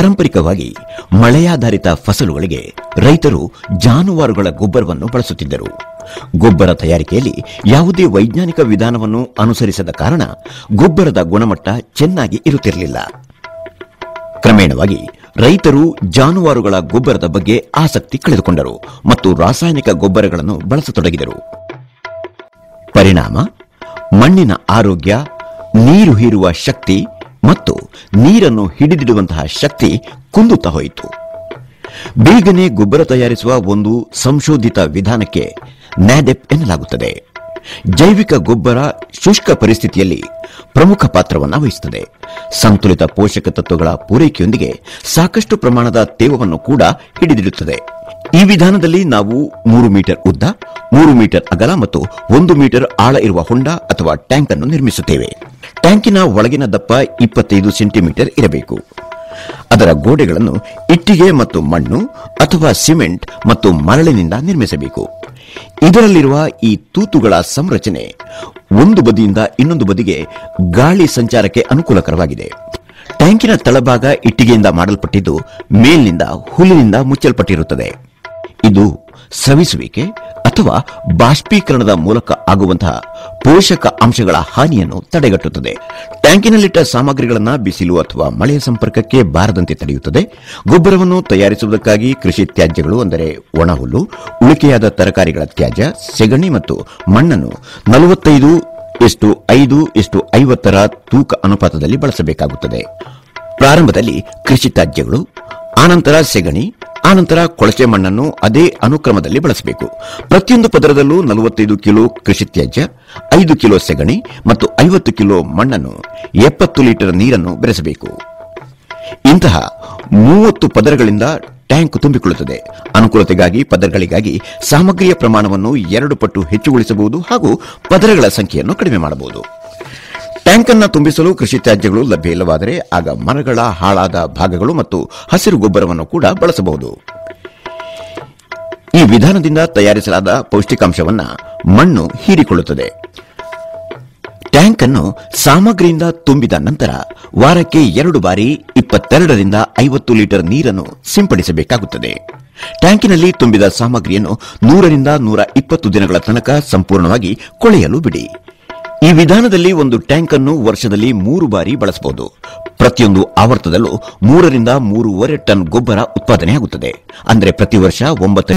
ಪಾರಂಪರಿಕವಾಗಿ ಮಳೆಯಾಧಾರಿತ ಫಸಲುಗಳಿಗೆ ರೈತರು ಜಾನುವಾರುಗಳ ಗೊಬ್ಬರವನ್ನು ಬಳಸುತ್ತಿದ್ದರು ಗೊಬ್ಬರ ತಯಾರಿಕೆಯಲ್ಲಿ ಯಾವುದೇ ವೈಜ್ಞಾನಿಕ ವಿಧಾನವನ್ನು ಅನುಸರಿಸದ ಕಾರಣ ಗೊಬ್ಬರದ ಗುಣಮಟ್ಟ ಚೆನ್ನಾಗಿ ಇರುತ್ತಿರಲಿಲ್ಲ ಕ್ರಮೇಣವಾಗಿ ರೈತರು ಜಾನುವಾರುಗಳ ಗೊಬ್ಬರದ ಬಗ್ಗೆ ಆಸಕ್ತಿ ಕಳೆದುಕೊಂಡರು ಮತ್ತು ರಾಸಾಯನಿಕ ಗೊಬ್ಬರಗಳನ್ನು ಬಳಸತೊಡಗಿದರು ಪರಿಣಾಮ ಮಣ್ಣಿನ ಆರೋಗ್ಯ ನೀರು ಹೀರುವ ಶಕ್ತಿ ಮತ್ತು ನೀರನ್ನು ಹಿಡಿದಿಡುವಂತಹ ಶಕ್ತಿ ಕುಂದುತ್ತಾ ಹೋಯಿತು ಬೇಗನೆ ಗೊಬ್ಬರ ತಯಾರಿಸುವ ಒಂದು ಸಂಶೋಧಿತ ವಿಧಾನಕ್ಕೆ ನ್ಯಾಡೆಪ್ ಎನ್ನಲಾಗುತ್ತದೆ ಜೈವಿಕ ಗೊಬ್ಬರ ಶುಷ್ಕ ಪರಿಸ್ಥಿತಿಯಲ್ಲಿ ಪ್ರಮುಖ ಪಾತ್ರವನ್ನು ವಹಿಸುತ್ತದೆ ಸಂತುಲಿತ ಪೋಷಕ ತತ್ವಗಳ ಪೂರೈಕೆಯೊಂದಿಗೆ ಸಾಕಷ್ಟು ಪ್ರಮಾಣದ ತೇವವನ್ನು ಕೂಡ ಹಿಡಿದಿಡುತ್ತದೆ ಈ ವಿಧಾನದಲ್ಲಿ ನಾವು ಮೂರು ಮೀಟರ್ ಉದ್ದ ಮೂರು ಮೀಟರ್ ಅಗಲ ಮತ್ತು ಒಂದು ಮೀಟರ್ ಆಳ ಇರುವ ಹೊಂಡ ಅಥವಾ ಟ್ಯಾಂಕ್ ಅನ್ನು ನಿರ್ಮಿಸುತ್ತೇವೆ ಟ್ಯಾಂಕಿನ ಒಳಗಿನ ದಪ್ಪ ಇಪ್ಪತ್ತೈದು ಸೆಂಟಿಮೀಟರ್ ಇರಬೇಕು ಅದರ ಗೋಡೆಗಳನ್ನು ಇಟ್ಟಿಗೆ ಮತ್ತು ಮಣ್ಣು ಅಥವಾ ಸಿಮೆಂಟ್ ಮತ್ತು ಮರಳಿನಿಂದ ನಿರ್ಮಿಸಬೇಕು ಇದರಲ್ಲಿರುವ ಈ ತೂತುಗಳ ಸಂರಚನೆ ಒಂದು ಬದಿಯಿಂದ ಇನ್ನೊಂದು ಬದಿಗೆ ಗಾಳಿ ಸಂಚಾರಕ್ಕೆ ಅನುಕೂಲಕರವಾಗಿದೆ ಟ್ಯಾಂಕಿನ ತಳಭಾಗ ಇಟ್ಟಿಗೆಯಿಂದ ಮಾಡಲ್ಪಟ್ಟಿದ್ದು ಮೇಲಿನಿಂದ ಹುಲ್ಲಿನಿಂದ ಮುಚ್ಚಲ್ಪಟ್ಟಿರುತ್ತದೆ ಇದು ಸವಿಸುವಿಕೆ ಅಥವಾ ಬಾಷ್ಪೀಕರಣದ ಮೂಲಕ ಆಗುವಂತಹ ಪೋಷಕ ಅಂಶಗಳ ಹಾನಿಯನ್ನು ತಡೆಗಟ್ಟುತ್ತದೆ ಟ್ಯಾಂಕಿನಲ್ಲಿಟ್ಟ ಸಾಮಗ್ರಿಗಳನ್ನು ಬಿಸಿಲು ಅಥವಾ ಮಳೆಯ ಸಂಪರ್ಕಕ್ಕೆ ಬಾರದಂತೆ ತಡೆಯುತ್ತದೆ ಗೊಬ್ಬರವನ್ನು ತಯಾರಿಸುವುದಕ್ಕಾಗಿ ಕೃಷಿ ತ್ಯಾಜ್ಯಗಳು ಅಂದರೆ ಒಣಹುಲ್ಲು ಉಳಿಕೆಯಾದ ತರಕಾರಿಗಳ ತ್ಯಾಜ್ಯ ಸೆಗಣಿ ಮತ್ತು ಮಣ್ಣನ್ನು ನಲವತ್ತೈದು ಎಷ್ಟು ಐದು ಎಷ್ಟು ಐವತ್ತರ ತೂಕ ಅನುಪಾತದಲ್ಲಿ ಬಳಸಬೇಕಾಗುತ್ತದೆ ಪ್ರಾರಂಭದಲ್ಲಿ ಕೃಷಿ ತ್ಯಾಜ್ಯಗಳು ಆನಂತರ ಸೆಗಣಿ ಆನಂತರ ಕೊಳಚೆ ಮಣ್ಣನ್ನು ಅದೇ ಅನುಕ್ರಮದಲ್ಲಿ ಬಳಸಬೇಕು ಪ್ರತಿಯೊಂದು ಪದರದಲ್ಲೂ ನಲವತ್ತೈದು ಕಿಲೋ ಕೃಷಿ ತ್ಯಾಜ್ಯ ಐದು ಕಿಲೋ ಸೆಗಣಿ ಮತ್ತು ಐವತ್ತು ಕಿಲೋ ಮಣ್ಣನ್ನು ಎಪ್ಪತ್ತು ಲೀಟರ್ ನೀರನ್ನು ಬೆರೆಸಬೇಕು ಇಂತಹ ಮೂವತ್ತು ಪದರಗಳಿಂದ ಟ್ಯಾಂಕ್ ತುಂಬಿಕೊಳ್ಳುತ್ತದೆ ಅನುಕೂಲತೆಗಾಗಿ ಪದರಗಳಿಗಾಗಿ ಸಾಮಗ್ರಿಯ ಪ್ರಮಾಣವನ್ನು ಎರಡು ಪಟ್ಟು ಹೆಚ್ಚುಗೊಳಿಸಬಹುದು ಹಾಗೂ ಪದರಗಳ ಸಂಖ್ಯೆಯನ್ನು ಕಡಿಮೆ ಮಾಡಬಹುದು ಟ್ಯಾಂಕ್ ಅನ್ನು ತುಂಬಿಸಲು ಕೃಷಿ ತ್ಯಾಜ್ಯಗಳು ಲಭ್ಯ ಇಲ್ಲವಾದರೆ ಆಗ ಮರಗಳ ಹಾಳಾದ ಭಾಗಗಳು ಮತ್ತು ಹಸಿರು ಗೊಬ್ಬರವನ್ನು ಕೂಡ ಬಳಸಬಹುದು ಈ ವಿಧಾನದಿಂದ ತಯಾರಿಸಲಾದ ಪೌಷ್ಟಿಕಾಂಶವನ್ನ ಮಣ್ಣು ಹೀರಿಕೊಳ್ಳುತ್ತದೆ ಟ್ಯಾಂಕ್ ಅನ್ನು ಸಾಮಗ್ರಿಯಿಂದ ತುಂಬಿದ ನಂತರ ವಾರಕ್ಕೆ ಎರಡು ಬಾರಿ ಇಪ್ಪತ್ತೆರಡರಿಂದ ಐವತ್ತು ಲೀಟರ್ ನೀರನ್ನು ಸಿಂಪಡಿಸಬೇಕಾಗುತ್ತದೆ ಟ್ಯಾಂಕಿನಲ್ಲಿ ತುಂಬಿದ ಸಾಮಗ್ರಿಯನ್ನು ನೂರರಿಂದ ನೂರ ಇಪ್ಪತ್ತು ದಿನಗಳ ತನಕ ಸಂಪೂರ್ಣವಾಗಿ ಕೊಳೆಯಲು ಬಿಡಿ ಈ ವಿಧಾನದಲ್ಲಿ ಒಂದು ಟ್ಯಾಂಕ್ ಅನ್ನು ವರ್ಷದಲ್ಲಿ ಮೂರು ಬಾರಿ ಬಳಸಬಹುದು ಪ್ರತಿಯೊಂದು ಆವರ್ತದಲ್ಲೂ ಮೂರರಿಂದ ಮೂರುವರೆ ಟನ್ ಗೊಬ್ಬರ ಉತ್ಪಾದನೆಯಾಗುತ್ತದೆ ಅಂದರೆ ಪ್ರತಿ ವರ್ಷ ಒಂಬತ್ತು